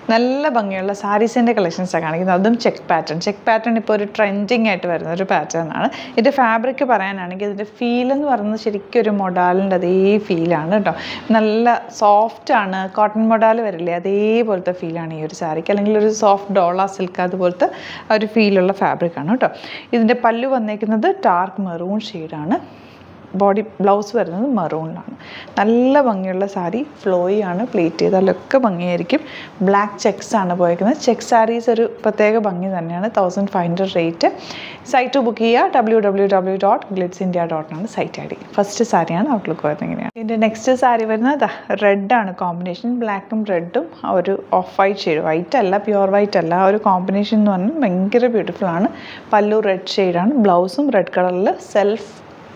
നല്ല ഭംഗിയുള്ള സാരീസിൻ്റെ കളക്ഷൻസാണ് കാണിക്കുന്നത് അതും ചെക്ക് പാറ്റേൺ ചെക്ക് പാറ്റേൺ ഇപ്പോൾ ഒരു ട്രെൻഡിങ് ആയിട്ട് വരുന്ന ഒരു പാറ്റേൺ ആണ് ഇതിൻ്റെ ഫാബ്രിക് പറയാനാണെങ്കിൽ ഇതിൻ്റെ ഫീൽ എന്ന് പറയുന്നത് ശരിക്കും ഒരു മൊഡാലിൻ്റെ അതേ ഫീലാണ് കേട്ടോ നല്ല സോഫ്റ്റ് ആണ് കോട്ടൺ മൊഡാൽ വരില്ലേ അതേപോലത്തെ ഫീലാണ് ഈ ഒരു സാരിക്ക് അല്ലെങ്കിൽ ഒരു സോഫ്റ്റ് ഡോള സിൽക്ക് അതുപോലത്തെ ആ ഒരു ഫീലുള്ള ഫാബ്രിക്കാണ് കേട്ടോ ഇതിൻ്റെ പല്ലു വന്നേക്കുന്നത് ഡാർക്ക് മെറൂൺ ഷെയ്ഡാണ് ബോഡി ബ്ലൗസ് വരുന്നത് മെറൂണിലാണ് നല്ല ഭംഗിയുള്ള സാരി ഫ്ലോയി ആണ് പ്ലേറ്റ് ചെയ്താലൊക്കെ ഭംഗിയായിരിക്കും ബ്ലാക്ക് ചെക്സ് ആണ് പോയിരിക്കുന്നത് ചെക്ക് സാരീസ് ഒരു പ്രത്യേക ഭംഗി തന്നെയാണ് thousand five hundred rate site book ചെയ്യുക W W W dot glitz India ഡോട്ടിനാണ് സൈറ്റ് ഐ ഡി ഫസ്റ്റ് സാരിയാണ് ഔട്ട്ലുക്ക് വരുന്നത് ഇങ്ങനെയാണ് ഇതിൻ്റെ നെക്സ്റ്റ് സാരി വരുന്നത് റെഡാണ് കോമ്പിനേഷൻ ബ്ലാക്കും റെഡും ഒരു ഓഫ് വൈറ്റ് ഷെയ്ഡ് വൈറ്റ് അല്ല പ്യുവർ വൈറ്റ് അല്ല ആ ഒരു കോമ്പിനേഷൻ എന്ന് പറഞ്ഞാൽ ഭയങ്കര ബ്യൂട്ടിഫുൾ ആണ് പല്ലു റെഡ് ഷെയ്ഡാണ് ബ്ലൗസും റെഡ് കളറിൽ സെൽഫ്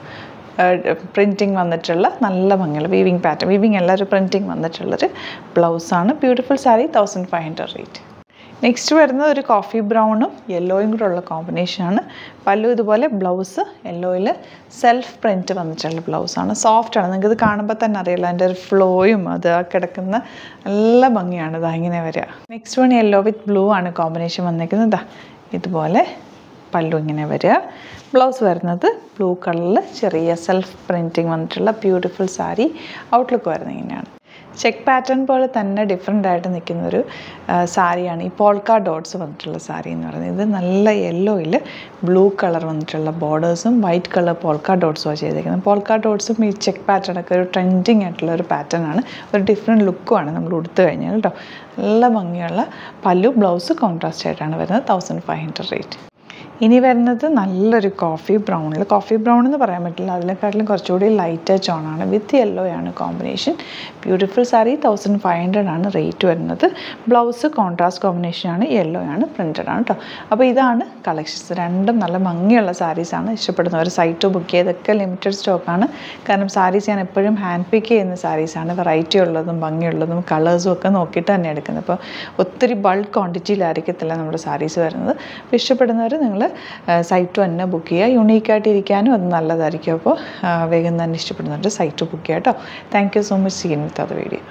പ്രിൻറ്റിങ് വന്നിട്ടുള്ള നല്ല ഭംഗിയുള്ള വീവിങ് പാറ്റേൺ വീവിങ് അല്ല ഒരു പ്രിൻറ്റിങ് വന്നിട്ടുള്ളൊരു ബ്ലൗസാണ് beautiful sari thousand five hundred rate next വരുന്നത് ഒരു കോഫി ബ്രൗണും യെല്ലോയും കൂടെ ഉള്ള കോമ്പിനേഷനാണ് പല്ലു ഇതുപോലെ ബ്ലൗസ് യെല്ലോയിൽ സെൽഫ് പ്രിൻറ്റ് വന്നിട്ടുള്ള ബ്ലൗസാണ് സോഫ്റ്റാണ് നിങ്ങൾക്ക് ഇത് കാണുമ്പോൾ തന്നെ അറിയില്ല അതിൻ്റെ ഒരു ഫ്ലോയും അത് ആ കിടക്കുന്ന നല്ല ഭംഗിയാണ് ഇതാ ഇങ്ങനെ വരിക next one yellow with blue ആണ് കോമ്പിനേഷൻ വന്നിരിക്കുന്നത് ഇതാ ഇതുപോലെ പല്ലു ഇങ്ങനെ വരിക ബ്ലൗസ് വരുന്നത് ബ്ലൂ കളറിൽ ചെറിയ സെൽഫ് പ്രിൻറ്റിങ് വന്നിട്ടുള്ള ബ്യൂട്ടിഫുൾ സാരി ഔട്ട്ലുക്ക് വരുന്നത് ഇങ്ങനെയാണ് ചെക്ക് പാറ്റേൺ പോലെ തന്നെ ഡിഫറെൻ്റ് ആയിട്ട് നിൽക്കുന്ന ഒരു സാരിയാണ് ഈ പോൾക്ക ഡോട്ട്സ് വന്നിട്ടുള്ള സാരി എന്ന് പറയുന്നത് ഇത് നല്ല യെല്ലോയിൽ ബ്ലൂ കളർ വന്നിട്ടുള്ള ബോർഡേഴ്സും വൈറ്റ് കളർ പോൾക്ക ഡോട്ട്സുമാണ് ചെയ്തിരിക്കുന്നത് പോൾക്ക ഡോട്ട്സും ഈ ചെക്ക് പാറ്റേൺ ഒക്കെ ഒരു ട്രെൻഡിങ് ആയിട്ടുള്ള ഒരു പാറ്റേൺ ആണ് ഒരു ഡിഫറെൻറ്റ് ലുക്കുമാണ് നമ്മൾ ഉടുത്തു കഴിഞ്ഞാൽ കേട്ടോ നല്ല ഭംഗിയുള്ള പല്ലു ബ്ലൗസ് കോൺട്രാസ്റ്റ് ആയിട്ടാണ് വരുന്നത് തൗസൻഡ് ഫൈവ് ഹൺഡ്രഡ് റേറ്റ് ഇനി വരുന്നത് നല്ലൊരു കോഫി ബ്രൗണിൽ കോഫി ബ്രൗൺ എന്ന് പറയാൻ പറ്റില്ല അതിനെക്കാട്ടിലും കുറച്ചുകൂടി ലൈറ്റ് ചോണാണ് വിത്ത് യെല്ലോ ആണ് combination beautiful sari thousand five hundred ആണ് റേറ്റ് വരുന്നത് ബ്ലൗസ് കോൺട്രാസ്റ്റ് കോമ്പിനേഷനാണ് യെല്ലോ ആണ് പ്രിൻറ്റഡ് ആണ് കേട്ടോ അപ്പോൾ ഇതാണ് കളക്ഷൻസ് രണ്ടും നല്ല ഭംഗിയുള്ള സാരീസാണ് ഇഷ്ടപ്പെടുന്നവർ സൈറ്റ് ബുക്ക് ചെയ്തൊക്കെ ലിമിറ്റഡ് സ്റ്റോക്കാണ് കാരണം സാരീസ് ഞാൻ എപ്പോഴും ഹാൻഡ് പിക്ക് ചെയ്യുന്ന സാരീസാണ് വെറൈറ്റി ഉള്ളതും ഭംഗിയുള്ളതും കളേഴ്സും ഒക്കെ നോക്കിയിട്ട് തന്നെ എടുക്കുന്നത് അപ്പോൾ ഒത്തിരി ബൾക്ക് ക്വാണ്ടിറ്റിയിലായിരിക്കത്തില്ല നമ്മുടെ സാരീസ് വരുന്നത് അപ്പോൾ ഇഷ്ടപ്പെടുന്നവർ നിങ്ങൾ സൈറ്റ് തന്നെ ബുക്ക് ചെയ്യുക യുണീക്കായിട്ട് ഇരിക്കാനും അത് നല്ലതായിരിക്കും അപ്പോൾ വേഗം തന്നെ ഇഷ്ടപ്പെടുന്നുണ്ട് സൈറ്റ് ബുക്ക് ചെയ്യാം കേട്ടോ താങ്ക് യു സോ മച്ച് സീൻ വിത്ത് അത് വീഡിയോ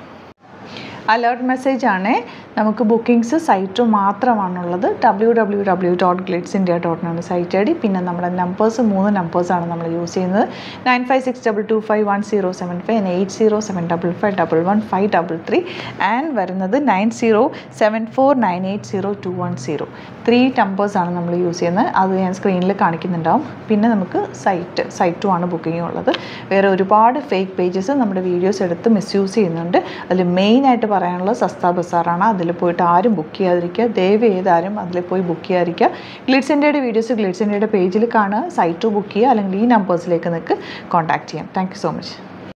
അലേർട്ട് മെസ്സേജ് ആണ് നമുക്ക് ബുക്കിംഗ്സ് സൈറ്റ് മാത്രമാണുള്ളത് W W W dot glitz India ഡോട്ടിനാണ് സൈറ്റ് ഐ ഡി പിന്നെ നമ്മുടെ നമ്പേഴ്സ് മൂന്ന് നമ്പേഴ്സാണ് നമ്മൾ യൂസ് ചെയ്യുന്നത് nine five six double two five one zero seven five eight zero seven double five double one five double three and വരുന്നത് nine zero seven four nine eight zero two one zero three നമ്പേഴ്സാണ് നമ്മൾ use ചെയ്യുന്നത് അത് ഞാൻ സ്ക്രീനിൽ കാണിക്കുന്നുണ്ടാവും പിന്നെ നമുക്ക് site സൈറ്റും ആണ് booking ഉള്ളത് വേറെ ഒരുപാട് ഫേക്ക് പേജസ് നമ്മുടെ വീഡിയോസ് എടുത്ത് മിസ്യൂസ് ചെയ്യുന്നുണ്ട് അതിൽ മെയിനായിട്ട് പറയാനുള്ളത് സസ്ത ബസാറാണ് അതിൽ പോയിട്ട് ആരും ബുക്ക് ചെയ്യാതിരിക്കുക ദയവ് ചെയ്താരും അതിൽ പോയി ബുക്ക് ചെയ്യാതിരിക്കുക ഗ്ലിഡ്സ് ഇന്ത്യയുടെ വീഡിയോസ് ഗ്ലിഡ്സ് ഇന്ത്യയുടെ പേജിൽ കാണുക സൈറ്റ് ബുക്ക് ചെയ്യുക അല്ലെങ്കിൽ ഈ നമ്പേഴ്സിലേക്ക് നിങ്ങൾക്ക് കോൺടാക്ട് ചെയ്യാം താങ്ക് സോ മച്ച്